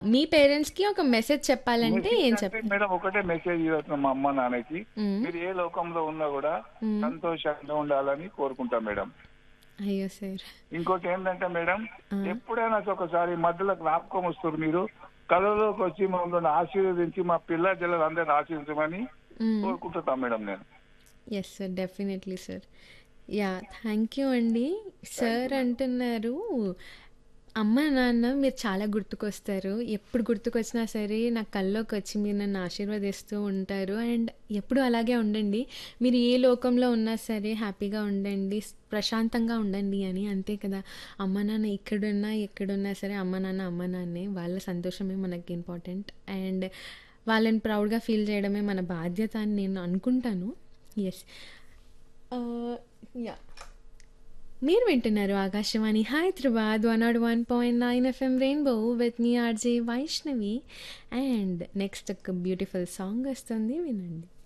మీ పేరెంట్స్‌కి ఒక మెసేజ్ చెప్పాలంటే మెసేజ్ ఏం అంటే చెప్తారు? మేడం ఒకటే మెసేజ్ ఇవ్వతున్నాం మా అమ్మ నాన్నకి హ్మ్. మీరు ఏ లోకంలో ఉన్నా కూడా హ్మ్. సంతోషంగా ఉండాలని కోరుకుంటాం మేడం అయ్యో సార్ ఇంకోటి ఏంటంటే మేడం ఆ. ఎప్పుడైనా ఒకసారి మధ్యలో జ్ఞాపకం వస్తారు మీరు కళలోకి వచ్చి మమ్మల్ని ఆశీర్వదించి మా పిల్ల జల్లలు అందరిని ఆశీర్వదించమని హ్మ్. కోరుకుంటున్నాం మేడం నేను yes sir definitely sir yeah thank you అండి సార్ అంటున్నారు అమ్మ నాన్న మీరు చాలా గుర్తుకొస్తారు ఎప్పుడు గుర్తుకొచ్చినా సరే నా కల్లోకి వచ్చి మీరు నన్ను ఆశీర్వదిస్తూ ఉంటారు అండ్ ఎప్పుడు అలాగే ఉండండి మీరు ఏ లోకంలో ఉన్నా సరే హ్యాపీగా ఉండండి ప్రశాంతంగా ఉండండి అని అంతే కదా అమ్మ నాన్న ఇక్కడున్నా ఎక్కడున్నా సరే అమ్మ నాన్న అమ్మ నాన్నే వాళ్ళ సంతోషమే మనకి ఇంపార్టెంట్ అండ్ వాళ్ళని ప్రౌడ్గా ఫీల్ చేయడమే మన బాధ్యత అని నేను అనుకుంటాను ఎస్ యా మీరు వింటున్నారు Akashvani Hyderabad one nought one point nine FM rainbow with me RJ Vaishnavi and next ఒక బ్యూటిఫుల్ సాంగ్ వస్తుంది వినండి